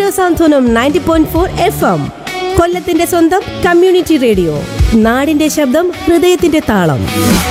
radio Santhwanam ninety point four F M കൊല്ലത്തിന്റെ സ്വന്തം community radio നാടിന്റെ ശബ്ദം ഹൃദയത്തിന്റെ താളം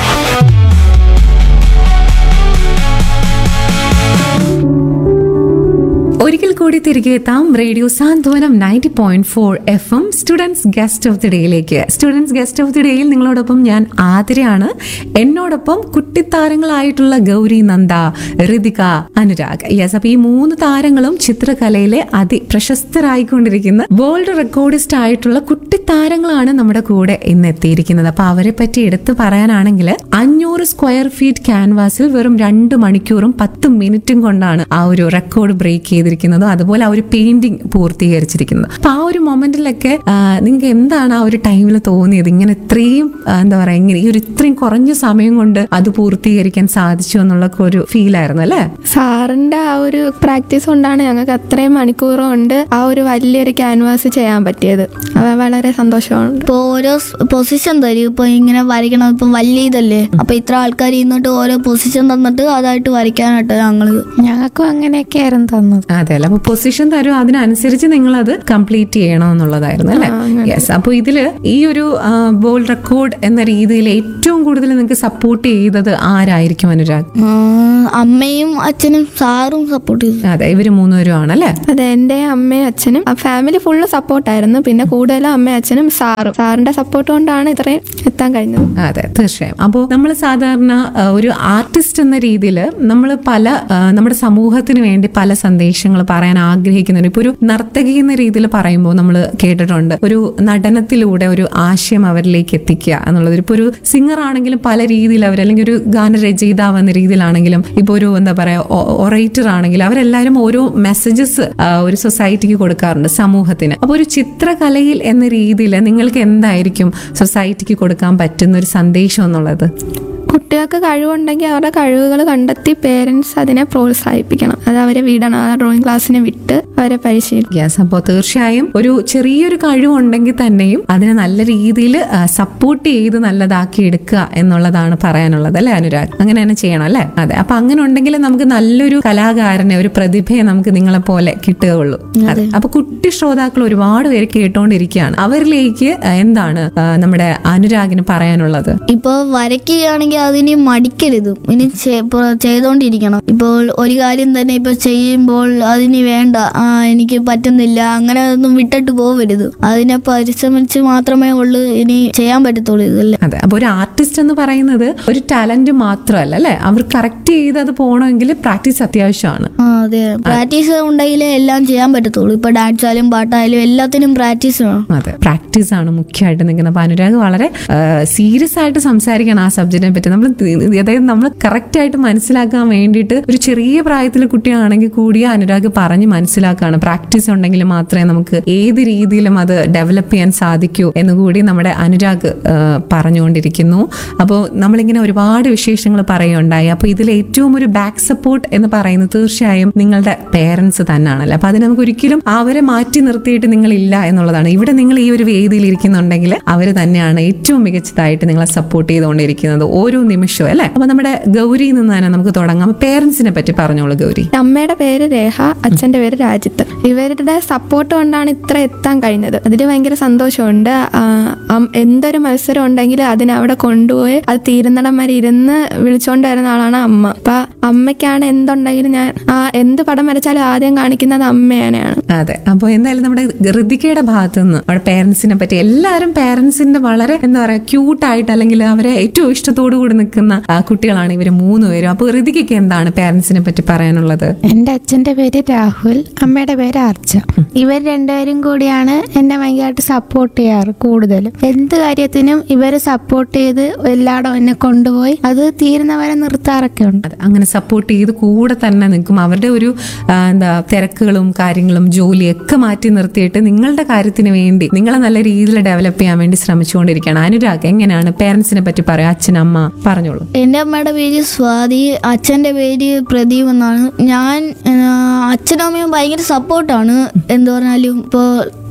ഒരിക്കൽ കൂടി തിരികെ എത്താം radio Santhwanam ninety point four F M students guest of the ഡേയിലേക്ക് സ്റ്റുഡൻസ് ഗസ്റ്റ് ഓഫ് ദി ഡേയിൽ നിങ്ങളോടൊപ്പം ഞാൻ ആതിരയാണ് എന്നോടൊപ്പം കുട്ടിത്താരങ്ങളായിട്ടുള്ള ഗൗരി നന്ദ ഋതിക അനുരാഗ് യെസ് അപ്പൊ ഈ മൂന്ന് താരങ്ങളും ചിത്രകലയിലെ അതി പ്രശസ്തരായിക്കൊണ്ടിരിക്കുന്ന വേൾഡ് റെക്കോർഡിസ്റ്റ് ആയിട്ടുള്ള കുട്ടിത്താരങ്ങളാണ് നമ്മുടെ കൂടെ ഇന്ന് എത്തിയിരിക്കുന്നത് അപ്പൊ അവരെ പറ്റി എടുത്തു പറയാനാണെങ്കിൽ അഞ്ഞൂറ് സ്ക്വയർ ഫീറ്റ് ക്യാൻവാസിൽ വെറും രണ്ട് മണിക്കൂറും പത്ത് മിനിറ്റും കൊണ്ടാണ് ആ ഒരു റെക്കോർഡ് ബ്രേക്ക് ചെയ്തിരിക്കുന്നതും അതുപോലെ ആ ഒരു പെയിന്റിംഗ് പൂർത്തീകരിച്ചിരിക്കുന്നത് അപ്പൊ ആ ഒരു മൊമെന്റിലൊക്കെ നിങ്ങൾക്ക് എന്താണ് ആ ഒരു ടൈമിൽ തോന്നിയത് ഇങ്ങനെ ഇത്രയും ആ, എന്താ പറയാ ഇങ്ങനെ ഈ ഒരു ഇത്രയും കുറഞ്ഞ സമയം കൊണ്ട് അത് പൂർത്തീകരിക്കാൻ സാധിച്ചു എന്നുള്ള ഒരു ഫീൽ ആയിരുന്നു അല്ലേ സാറിന്റെ ആ ഒരു പ്രാക്ടീസ് കൊണ്ടാണ് ഞങ്ങൾക്ക് അത്രയും മണിക്കൂർ കൊണ്ട് ആ ഒരു വലിയൊരു ക്യാൻവാസ് ചെയ്യാൻ പറ്റിയത് അത് വളരെ സന്തോഷമുണ്ട് ഇപ്പൊ ഓരോ പൊസിഷൻ തരും ഇപ്പൊ ഇങ്ങനെ വരയ്ക്കണം ഇപ്പൊ വലിയ ഇതല്ലേ അപ്പൊ ഇത്ര ആൾക്കാർ ഇരുന്നിട്ട് ഓരോ പൊസിഷൻ തന്നിട്ട് അതായിട്ട് വരയ്ക്കാനായിട്ട് ഞങ്ങള് ഞങ്ങൾക്കും അങ്ങനെയൊക്കെ ആയിരുന്നു തന്നത് അതെ അല്ല അപ്പൊ പൊസിഷൻ തരും അതിനനുസരിച്ച് നിങ്ങൾ അത് കംപ്ലീറ്റ് ചെയ്യണം എന്നുള്ളതായിരുന്നു അല്ലേ യെസ് അപ്പൊ ഇതില് ഈ ഒരു വേൾഡ് റെക്കോർഡ് എന്ന രീതിയിൽ ഏറ്റവും കൂടുതൽ നിങ്ങൾക്ക് സപ്പോർട്ട് ചെയ്തത് ആരായിരിക്കും അനുരാഗ് ആ, അമ്മയും അച്ഛനും സാറും സപ്പോർട്ട് ചെയ്തു അതെ ഇവര് മൂന്നുപേരും ആണല്ലേ അതെ എൻ്റെ അമ്മയും അച്ഛനും ആ ഫാമിലി ഫുള്ള് സപ്പോർട്ടായിരുന്നു പിന്നെ കൂടുതലും അമ്മയും അച്ഛനും സാറും സാറിന്റെ സപ്പോർട്ട് കൊണ്ടാണ് ഇത്രയും എത്താൻ കഴിഞ്ഞത് അതെ തീർച്ചയായും അപ്പോൾ നമ്മൾ സാധാരണ ആ, ഒരു ആർട്ടിസ്റ്റ് എന്ന രീതിയിൽ നമ്മൾ പല ആ, നമ്മുടെ സമൂഹത്തിന് വേണ്ടി പല സന്ദേശങ്ങൾ പറയാൻ ആഗ്രഹിക്കുന്നുണ്ട് ഇപ്പൊ ഒരു നർത്തകി എന്ന രീതിയിൽ പറയുമ്പോൾ നമ്മൾ കേട്ടിട്ടുണ്ട് ഒരു നടനത്തിലൂടെ ഒരു ആശയം അവരിലേക്ക് എത്തിക്കുക എന്നുള്ളത് ഇപ്പൊ ഒരു സിംഗർ ആണെങ്കിലും പല രീതിയിൽ അവർ അല്ലെങ്കിൽ ഒരു ഗാനരചയിതാവ് എന്ന രീതിയിലാണെങ്കിലും ഇപ്പൊ ഒരു എന്താ പറയാ ഒറേറ്റർ ആണെങ്കിലും അവരെല്ലാവരും ഓരോ മെസ്സേജസ് ഒരു സൊസൈറ്റിക്ക് കൊടുക്കാറുണ്ട് സമൂഹത്തിന് അപ്പൊ ഒരു ചിത്രകലയിൽ എന്ന രീതിയിൽ നിങ്ങൾക്ക് എന്തായിരിക്കും സൊസൈറ്റിക്ക് കൊടുക്കാൻ പറ്റുന്ന ഒരു സന്ദേശം എന്നുള്ളത് കുട്ടികൾക്ക് കഴിവുണ്ടെങ്കിൽ അവരുടെ കഴിവുകൾ കണ്ടെത്തി പേരൻസ് അതിനെ പ്രോത്സാഹിപ്പിക്കണം അത് അവരെ വിടണം ആ ഡ്രോയിങ് ക്ലാസ്സിനെ വിട്ട് അവരെ പരിശീലിക്കണം യെസ് അപ്പോൾ തീർച്ചയായും ഒരു ചെറിയൊരു കഴിവുണ്ടെങ്കിൽ തന്നെയും അതിനെ നല്ല രീതിയിൽ സപ്പോർട്ട് ചെയ്ത് നല്ലതാക്കി എടുക്കുക എന്നുള്ളതാണ് പറയാനുള്ളത് അല്ലേ അനുരാഗ് അങ്ങനെ തന്നെ ചെയ്യണം അല്ലേ അതെ അപ്പൊ അങ്ങനെ ഉണ്ടെങ്കിൽ നമുക്ക് നല്ലൊരു കലാകാരനെ ഒരു പ്രതിഭയെ നമുക്ക് നിങ്ങളെ പോലെ കിട്ടുകയുള്ളൂ അതെ അപ്പൊ കുട്ടി ശ്രോതാക്കൾ ഒരുപാട് പേര് കേട്ടോണ്ടിരിക്കുകയാണ് അവരിലേക്ക് ആ, എന്താണ് ആ, നമ്മുടെ അനുരാഗിന് പറയാനുള്ളത് ഇപ്പൊ വരയ്ക്കുകയാണെങ്കിൽ അതിന് മടിക്കരുത് ഇനി ചെ- ഇപ്പൊ ചെയ്തോണ്ടിരിക്കണം ഇപ്പോൾ ഒരു കാര്യം തന്നെ ഇപ്പൊ ചെയ്യുമ്പോൾ അതിന് വേണ്ട ആ എനിക്ക് പറ്റുന്നില്ല അങ്ങനെ ഒന്നും വിട്ടിട്ട് പോവരുത് അതിനെ പരിശ്രമിച്ച് മാത്രമേ ഉള്ളൂ ഇനി ചെയ്യാൻ പറ്റത്തുള്ളൂ ഇതല്ലേ അതെ അപ്പൊ ഒരു ആർട്ടിസ്റ്റ് എന്ന് പറയുന്നത് ഒരു ടാലന്റ് മാത്രമല്ല അല്ലെ അവർ കറക്റ്റ് ചെയ്ത് അത് പോകണമെങ്കിൽ പ്രാക്ടീസ് അത്യാവശ്യമാണ് ആ അതെ പ്രാക്ടീസ് ഉണ്ടെങ്കിലേ എല്ലാം ചെയ്യാൻ പറ്റത്തുള്ളൂ ഇപ്പൊ ഡാൻസ് ആയാലും പാട്ടായാലും എല്ലാത്തിനും പ്രാക്ടീസ് വേണം അതെ പ്രാക്ടീസ് ആണ് മുഖ്യമായിട്ട് നിൽക്കുന്നത് അപ്പൊ അനുരാഗ് വളരെ സീരിയസ് ആയിട്ട് സംസാരിക്കണം ആ സബ്ജക്റ്റിനെ പറ്റി നമ്മൾ അതായത് നമ്മൾ കറക്റ്റ് ആയിട്ട് മനസ്സിലാക്കാൻ വേണ്ടിയിട്ട് ഒരു ചെറിയ പ്രായത്തിലെ കുട്ടിയാണെങ്കിൽ കൂടി അനുരാഗ് പറഞ്ഞ് മനസ്സിലാക്കുകയാണ് പ്രാക്ടീസ് ഉണ്ടെങ്കിൽ മാത്രമേ നമുക്ക് ഏത് രീതിയിലും അത് ഡെവലപ്പ് ചെയ്യാൻ സാധിക്കൂ എന്ന് കൂടി നമ്മുടെ അനുരാഗ് ആ, പറഞ്ഞുകൊണ്ടിരിക്കുന്നു അപ്പോൾ നമ്മളിങ്ങനെ ഒരുപാട് വിശേഷങ്ങൾ പറയുകയുണ്ടായി അപ്പോൾ ഇതിൽ ഏറ്റവും ഒരു ബാക്ക് സപ്പോർട്ട് എന്ന് പറയുന്നത് തീർച്ചയായും നിങ്ങളുടെ പേരൻസ് തന്നെയാണല്ലോ അപ്പൊ അതിന് നമുക്ക് ഒരിക്കലും അവരെ മാറ്റി നിർത്തിയിട്ട് നിങ്ങളില്ല എന്നുള്ളതാണ് ഇവിടെ നിങ്ങൾ ഈ ഒരു വേദിയിൽ ഇരിക്കുന്നുണ്ടെങ്കിൽ അവർ തന്നെയാണ് ഏറ്റവും മികച്ചതായിട്ട് നിങ്ങളെ സപ്പോർട്ട് ചെയ്തുകൊണ്ടിരിക്കുന്നത് ഓരോ നിമിഷവും അല്ലെ അപ്പൊ നമ്മുടെ ഗൗരിയിൽ നിന്ന് തന്നെ നമുക്ക് തുടങ്ങാം പേരൻസിനെ പറ്റി പറഞ്ഞോളൂ ഗൗരി അമ്മയുടെ പേര് രേഖ അച്ഛന്റെ പേര് രാജിത്ത് ഇവരുടെ സപ്പോർട്ട് കൊണ്ടാണ് ഇത്ര എത്താൻ കഴിഞ്ഞത് അതിൽ ഭയങ്കര സന്തോഷമുണ്ട് ആ, അം- എന്തൊരു മത്സരം ഉണ്ടെങ്കിലും അതിനെ അവിടെ കൊണ്ടുപോയി അത് തീരുന്നിടം വരെ ഇരുന്ന് വിളിച്ചോണ്ട് വരുന്ന ആളാണ് അമ്മ അപ്പൊ അമ്മയ്ക്കാണ് എന്തുണ്ടെങ്കിലും ഞാൻ ആ എന്ത് പടം വരച്ചാലും ആദ്യം കാണിക്കുന്നത് അമ്മേനെയാണ് അതെ അപ്പോൾ എന്തായാലും നമ്മുടെ ഋതികയുടെ ഭാഗത്തു നിന്ന് നമ്മുടെ പേരൻസിനെ പറ്റി എല്ലാവരും പേരൻസിന്റെ വളരെ എന്താ പറയാ ക്യൂട്ടായിട്ട് അല്ലെങ്കിൽ അവരെ ഏറ്റവും ഇഷ്ടത്തോടു കൂടി നിൽക്കുന്ന ആ, കുട്ടികളാണ് ഇവര് മൂന്നുപേരും അപ്പോൾ ഋതികയ്ക്ക് എന്താണ് പേരൻസിനെ പറ്റി പറയാനുള്ളത് എൻ്റെ അച്ഛൻ്റെ പേര് രാഹുൽ അമ്മയുടെ പേര് അർച്ച ഇവർ രണ്ടുപേരും കൂടിയാണ് എന്നെ ഭയങ്കരമായിട്ട് സപ്പോർട്ട് ചെയ്യാറ് കൂടുതലും എന്ത് കാര്യത്തിനും ഇവര് സപ്പോർട്ട് ചെയ്ത് എല്ലായിടും എന്നെ കൊണ്ടുപോയി അത് തീരുന്നവരെ നിർത്താറൊക്കെ ഉണ്ട് അതെ അങ്ങനെ സപ്പോർട്ട് ചെയ്ത് കൂടെ തന്നെ നിൽക്കും അവരുടെ ഒരു ആ, എന്താ തിരക്കുകളും കാര്യങ്ങളും ജോലിയൊക്കെ മാറ്റി നിർത്തിയിട്ട് നിങ്ങളുടെ കാര്യത്തിന് വേണ്ടി നിങ്ങളെ നല്ല രീതിയിൽ ഡെവലപ്പ് ചെയ്യാൻ വേണ്ടി ശ്രമിച്ചുകൊണ്ടിരിക്കുകയാണ് അനുരാഗ് എങ്ങനെയാണ് പേരൻസിനെ പറ്റി പറയാം അച്ഛനമ്മ പറഞ്ഞോളൂ എൻ്റെ അമ്മയുടെ പേര് സ്വാതി അച്ഛൻ്റെ പേര് പ്രദീപ് എന്നാണ് ഞാൻ ആ, അച്ഛനും അമ്മയും ഭയങ്കര സപ്പോർട്ടാണ് എന്ത് പറഞ്ഞാലും ഇപ്പോൾ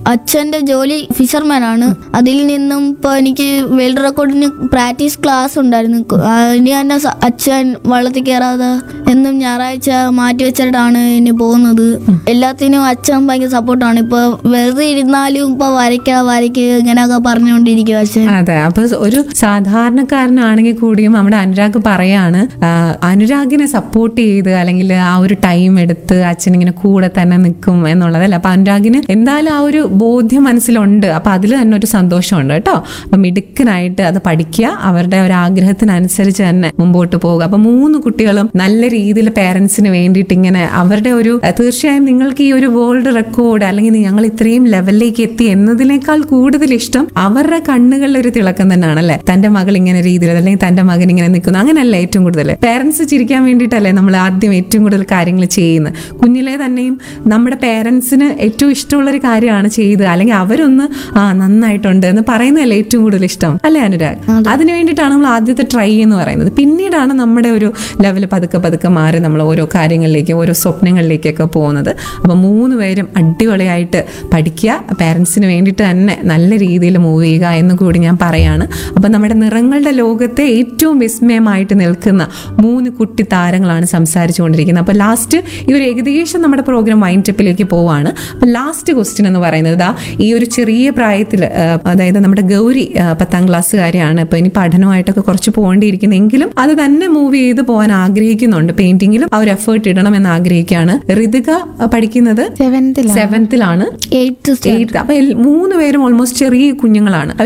അച്ഛന്റെ ജോലി ഫിഷർമാൻ ആണ് അതിൽ നിന്നും ഇപ്പൊ എനിക്ക് വേൾഡ് റെക്കോർഡിന് പ്രാക്ടീസ് ക്ലാസ് ഉണ്ടായിരുന്നു അതിന് തന്നെ സ- അച്ഛൻ വള്ളത്തിൽ കയറാതെ എന്നും ഞായറാഴ്ച മാറ്റി വെച്ചിട്ടാണ് ഇനി പോകുന്നത് എല്ലാത്തിനും അച്ഛൻ ഭയങ്കര സപ്പോർട്ടാണ് ഇപ്പൊ വെറുതെ ഇരുന്നാലും ഇപ്പൊ വരയ്ക്ക വരയ്ക്ക് ഇങ്ങനെയൊക്കെ പറഞ്ഞുകൊണ്ടിരിക്കും അച്ഛൻ അതെ അപ്പൊ ഒരു സാധാരണക്കാരനാണെങ്കിൽ കൂടിയും നമ്മുടെ അനുരാഗ് പറയാണ് ആ, അനുരാഗിനെ സപ്പോർട്ട് ചെയ്ത് അല്ലെങ്കിൽ ആ ഒരു ടൈം എടുത്ത് അച്ഛൻ ഇങ്ങനെ കൂടെ തന്നെ നിൽക്കും എന്നുള്ളതല്ല അപ്പൊ അനുരാഗിന് എന്തായാലും ആ ഒരു ബോധ്യം മനസ്സിലുണ്ട് അപ്പൊ അതിൽ തന്നെ ഒരു സന്തോഷമുണ്ട് കേട്ടോ അപ്പൊ മിടുക്കനായിട്ട് അത് പഠിക്കുക അവരുടെ ഒരു ആഗ്രഹത്തിനനുസരിച്ച് തന്നെ മുമ്പോട്ട് പോകുക അപ്പൊ മൂന്ന് കുട്ടികളും നല്ല രീതിയിൽ പേരൻസിന് വേണ്ടിയിട്ട് ഇങ്ങനെ അവരുടെ ഒരു തീർച്ചയായും നിങ്ങൾക്ക് ഈ ഒരു വേൾഡ് റെക്കോർഡ് അല്ലെങ്കിൽ ഞങ്ങൾ ഇത്രയും ലെവലിലേക്ക് എത്തി എന്നതിനേക്കാൾ കൂടുതൽ ഇഷ്ടം അവരുടെ കണ്ണുകളിൽ ഒരു തിളക്കം തന്നെയാണ് അല്ലെ തന്റെ മകൾ ഇങ്ങനെ രീതിയിൽ അല്ലെങ്കിൽ തന്റെ മകൻ ഇങ്ങനെ നിൽക്കുന്നു അങ്ങനെയല്ല ഏറ്റവും കൂടുതൽ പേരൻസ് ചിരിക്കാൻ വേണ്ടിയിട്ടല്ലേ നമ്മൾ ആദ്യം ഏറ്റവും കൂടുതൽ കാര്യങ്ങൾ ചെയ്യുന്നത് കുഞ്ഞിലെ തന്നെയും നമ്മുടെ പേരൻസിന് ഏറ്റവും ഇഷ്ടമുള്ള ഒരു കാര്യമാണ് ചെയ്ത് അല്ലെങ്കിൽ അവരൊന്ന് ആ നന്നായിട്ടുണ്ട് എന്ന് പറയുന്നതല്ലേ ഏറ്റവും കൂടുതൽ ഇഷ്ടം അല്ലേ അനുരാഗ് അതിന് വേണ്ടിയിട്ടാണ് നമ്മൾ ആദ്യത്തെ ട്രൈ എന്ന് പറയുന്നത് പിന്നീടാണ് നമ്മുടെ ഒരു ലെവൽ പതുക്കെ പതുക്കെ മാറി നമ്മൾ ഓരോ കാര്യങ്ങളിലേക്ക് ഓരോ സ്വപ്നങ്ങളിലേക്കൊക്കെ പോകുന്നത് അപ്പം മൂന്ന് പേരും അടിപൊളിയായിട്ട് പഠിക്കുക പാരൻസിന് വേണ്ടിയിട്ട് തന്നെ നല്ല രീതിയിൽ മൂവ് ചെയ്യുക എന്ന് കൂടി ഞാൻ പറയാണ് അപ്പം നമ്മുടെ നിറങ്ങളുടെ ലോകത്തെ ഏറ്റവും വിസ്മയമായിട്ട് നിൽക്കുന്ന മൂന്ന് കുട്ടി താരങ്ങളാണ് സംസാരിച്ചു കൊണ്ടിരിക്കുന്നത് അപ്പോൾ ലാസ്റ്റ് ഈ ഒരു ഏകദേശം നമ്മുടെ പ്രോഗ്രാം വൈൻഡപ്പിലേക്ക് പോവാണ് അപ്പം ലാസ്റ്റ് ക്വസ്റ്റ്യൻ എന്ന് പറയുന്നത് ദാ ഈ ഒരു ചെറിയ പ്രായത്തിൽ അതായത് നമ്മുടെ ഗൗരി ആ, പത്താം ക്ലാസ്സുകാരിയാണ് ഇപ്പൊ ഇനി പഠനമായിട്ടൊക്കെ കുറച്ച് പോകേണ്ടിയിരിക്കുന്നെങ്കിലും അത് തന്നെ മൂവ് ചെയ്ത് പോകാൻ ആഗ്രഹിക്കുന്നുണ്ട് പെയിന്റിങ്ങിലും ആ ഒരു എഫേർട്ട് ഇടണം എന്ന് ആഗ്രഹിക്കുകയാണ് ഋതിക ആ, പഠിക്കുന്നത് സെവൻത്തിലാണ് സെവൻത്തിലാണ് എയ്ത്ത് എയ്ത്ത് അപ്പൊ എൽ- മൂന്ന് പേരും ഓൾമോസ്റ്റ് ചെറിയ കുഞ്ഞുങ്ങളാണ്